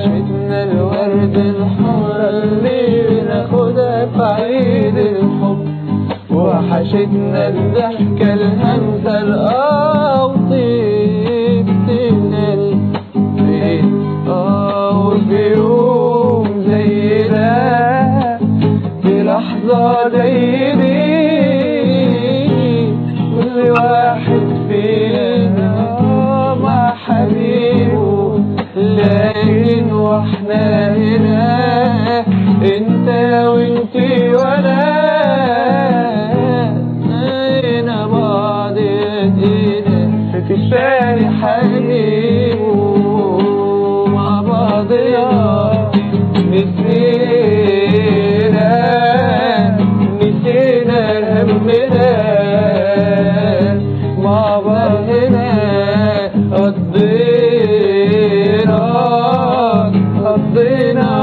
وحشتنا الورد الحمرا اللي بناخدها في عيد الحب وحشتنا الضحكة الهمسة الآه وطيبتنا البيت آه وفي يوم زي ده في لحظة زي دي كل واحد فينا مع حبيبه لكن واحنا هنا انت وانتي وانا هنا بعض ايدينا في الثاني حبيبه مع بعضنا نسينا نسينا همنا مع بعضنا قضينا قضينا